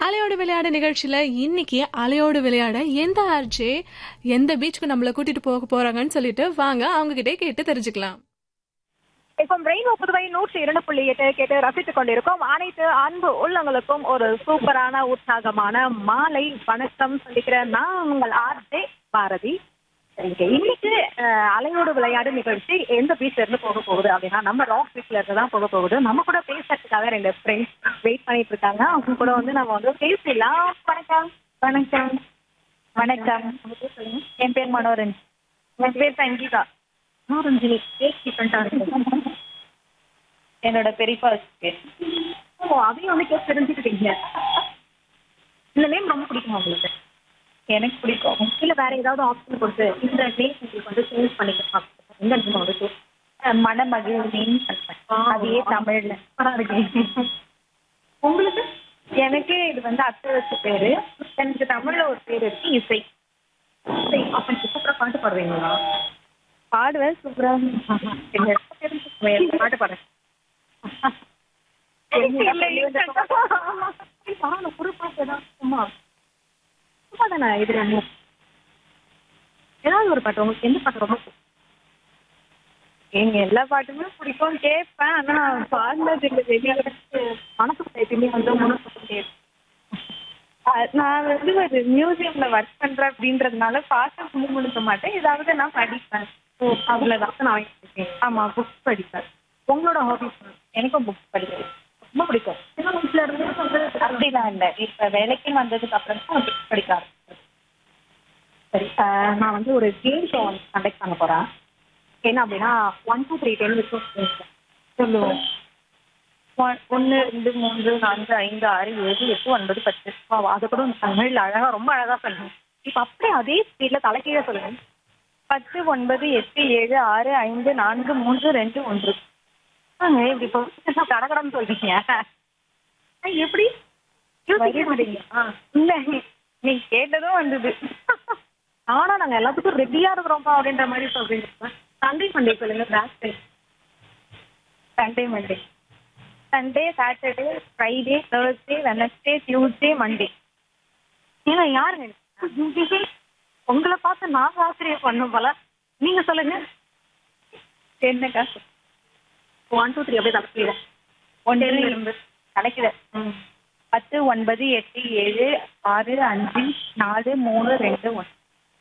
அலையோடு விளையாட நிகழ்ச்சியில இன்னைக்கு அலையோடு விளையாட எந்த ஆர்ஜே எந்த பீச்சுக்கு நம்மள கூட்டிட்டு போக போறாங்கன்னு சொல்லிட்டு வாங்க அவங்க கிட்டே கேட்டு தெரிஞ்சுக்கலாம் இப்போ ரெயின்போ புதுவை நூற்றி இரண்டு புள்ளி எட்டு கேட்டு ரசித்துக் கொண்டிருக்கோம் அனைத்து அன்பு உள்ளங்களுக்கும் ஒரு சூப்பரான உற்சாகமான மாலை வணக்கம் சொல்லிக்கிற நான் உங்கள் ஆர்ஜே பாரதி சரிங்க இன்னைக்கு அஹ், அலையோடு விளையாடு நிகழ்ச்சி எந்த பீச்ல இருந்து போக போகுது அப்படின்னா நம்ம ராக் பீச்ல இருந்து தான் போக போகுது நம்ம கூட பேசுறதுக்காக ரெண்டு ஃப்ரெண்ட்ஸ் வெயிட் பண்ணிட்டு இருக்காங்க அவங்க கூட வந்து நம்ம வந்து பேசலாம் வணக்கம் வணக்கம் வணக்கம் உங்க பேர் சொல்லுங்க என் பேர் மனோரஞ்ச் என் பேர் சங்கீதா மனோரஞ்சினி பேர் டிஃபரெண்டா இருக்கு என்னோட பெரியப்பா பேர் ஓ அதையும் வந்து கேட்டு தெரிஞ்சுக்கிட்டீங்க இந்த நேம் ரொம்ப பிடிக்குமா உங்களுக்கு எனக்கு பிடிக்கும் இல்ல வேற ஏதாவது ஆப்ஷன் கொடுத்து இந்த நேம் உங்களுக்கு வந்து சேஞ்ச் பண்ணிக்கலாம் எந்த நேம் வந்து மனமகிழ்ச்சின்னு அதே தமிழ்ல இருக்கு உங்களுக்கு எனக்கு இது வந்து அத்தை வச்ச பேரு எனக்கு தமிழ்ல ஒரு பேர் இருக்கு இசை இசை அப்ப சூப்பரா பாட்டு பாடுவீங்களா பாடுவேன் சூப்பரா பாட்டு பாடுறேன் பரவாயில்ல புது பாட்டு தான் சும்மா சும்மா தானே இது ரொம்ப ஏதாவது ஒரு பாட்டு உங்களுக்கு எந்த பாட்டு ரொம்ப பிடிக்கும்? எங்க எல்லா பாட்டுமே பிடிக்கும் கேட்பேன் ஆனா பாடினது இல்லை வெளியே மனசுக்கு எப்பயுமே வந்து மனசுக்கு கேட்பேன் நான் வந்து ஒரு மியூசியம்ல ஒர்க் பண்றேன் அப்படின்றதுனால பாட்டு முழுக்க மாட்டேன் ஏதாவது நான் படிப்பேன் ஓ அவ்வளவுதான் நான் வாங்கியிருக்கேன் ஆமா புக்ஸ் படிப்பேன் உங்களோட ஹாபிஸ் எனக்கும் புக்ஸ் படிக்கிறது ரொம்ப பிடிக்கும் சின்ன வயசுல இருந்து வந்து அப்படிலாம் இல்லை இப்ப வேலைக்கு வந்ததுக்கு அப்புறம் தான் புக்ஸ் படிக்க ஆரம்பிச்சேன் சரி அஹ், நான் வந்து ஒரு கேம் ஷோ வந்து கண்டக்ட் பண்ண போறேன் என்ன அப்படின்னா ஒன் டூ த்ரீ டென் விட்டு சொல்லுவோம் ஒன்று ரெண்டு மூன்று நான்கு ஐந்து ஆறு ஏழு எட்டு ஒன்பது பத்து வா, வா, அதை கூட தமிழ்ல அழகா ரொம்ப அழகா சொல்லுங்க இப்ப அப்படியே அதே ஸ்பீட்ல தலைக்கீழ சொல்லுங்க பத்து ஒன்பது எட்டு ஏழு ஆறு ஐந்து நான்கு மூன்று ரெண்டு ஒன்று ஆங்க, இப்படி இப்போ கடகடன்னு சொல்றீங்க ஆ, எப்படி யோசிக்க மாட்டீங்களா இல்ல நீங்க கேட்டதும் வந்தது ஆனா நாங்க எல்லாத்துக்கும் ரெடியா இருக்கிறோம்ப்பா அப்படின்ற மாதிரி சொல்றீங்க சண்டே மண்டே சொல்லுங்க back Sunday Monday Sunday Saturday Friday Thursday Wednesday Tuesday Monday ஏங்க யாருங்க உங்களை பார்த்து நான் ஆசிரியர் பண்ணும் போல நீங்க சொல்லுங்க என்னக்கா ஒன் டூ த்ரீ அப்படியே தப்பிடுவோம் ஒன்று இருந்து கணக்கிட பத்து ஒன்பது எட்டு ஏழு ஆறு அஞ்சு நாலு மூணு ரெண்டு ஒன்று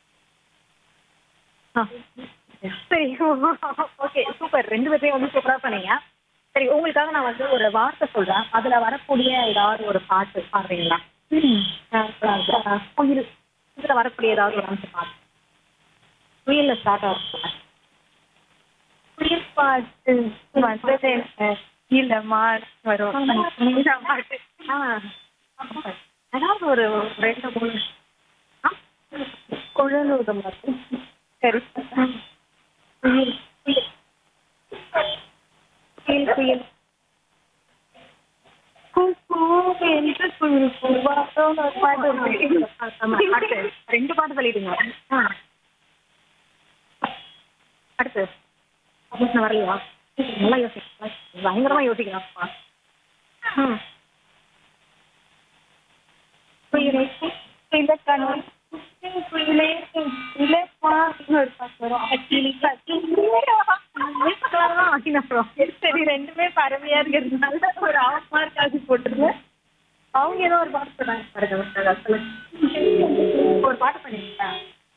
சரி ஓகே சூப்பர் ரெண்டு பேர்த்தையும் வந்து சூப்பராக பண்ணீங்க சரி உங்களுக்காக நான் வந்து ஒரு வார்த்தை சொல்றேன் அதுல வரக்கூடிய ஏதாவது ஒரு பாட்டு பாடுறீங்களா அஹ் குயில் இதுல வரக்கூடிய ஏதாவது ஒரு அம்சம் பாட்டு குயில்ல ஸ்டார்ட் ஆகும் குயில் பாட்டு வந்தது இல்லம்மா வரும் இந்த பாட்டு ஆ ஏதாவது ஒரு ரெண்டு மூணு குழலூதம் சரி குயில் குயில் குயில் குயில் கூ, கூ என்று குயில் கூவாதோன்னு ஒரு பாட்டு இருக்கு. ஆமா, அடுத்து. ரெண்டு பாட்டு சொல்லிடுங்க ஆ. அடுத்து யோசனை வரலையா நல்லா யோசிக்கலாம் பயங்கரமா யோசிக்கலாம்ப்பா ம். குயிலே குயிலே கணவன் குயிலே குயிலே பாட்டுன்னு ஒரு பாட்டு வரும் அக்கிளி சரி ரெண்டுமே பறவையா இருக்கிறதுனால ஒரு ஆஃப் மார்க் ஆகி போட்டுருங்க அவங்க ஏதோ ஒரு பாட்டு சொன்னாங்க பாருங்க சொல்லுங்க. ஒரு பாட்டு பண்ணீங்களா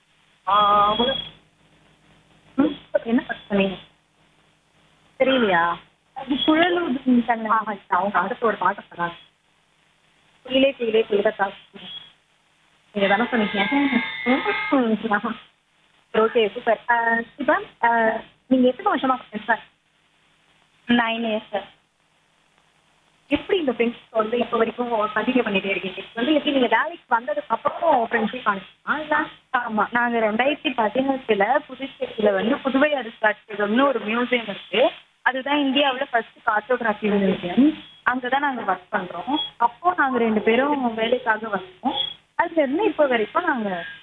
ம், என்ன பாட்டு சொன்னீங்க தெரியலையா குழலூது அவங்க அடுத்து ஒரு பாட்டு சொன்னாங்க குயிலே குயிலே குயிலே காசு நீங்க தானே சொன்னீங்க ஓகே சூப்பர் இப்போ நீங்க எத்தனை வருஷமா சார் நைன் இயர்ஸ் சார் எப்படி இந்த ஃப்ரெண்ட்ஷிப் வந்து இப்போ வரைக்கும் கண்டினியூ பண்ணிட்டே இருக்கீங்க இது வந்து எப்படி நீங்க வேலைக்கு வந்ததுக்கு அப்புறம் ஃப்ரெண்ட்ஷிப் ஆனிங்களா இல்ல ஆமா நாங்க ரெண்டாயிரத்தி பதினெட்டுல புதுச்சேரியில வந்து புதுவை அருங்காட்சியகம்னு ஒரு மியூசியம் இருக்கு அதுதான் இந்தியாவுல ஃபர்ஸ்ட் கார்டோகிராஃபி மியூசியம் அங்கதான் நாங்க ஒர்க் பண்றோம் அப்போ நாங்க ரெண்டு பேரும் வேலைக்காக வந்தோம் அதுல இருந்து இப்போ வரைக்கும் நாங்க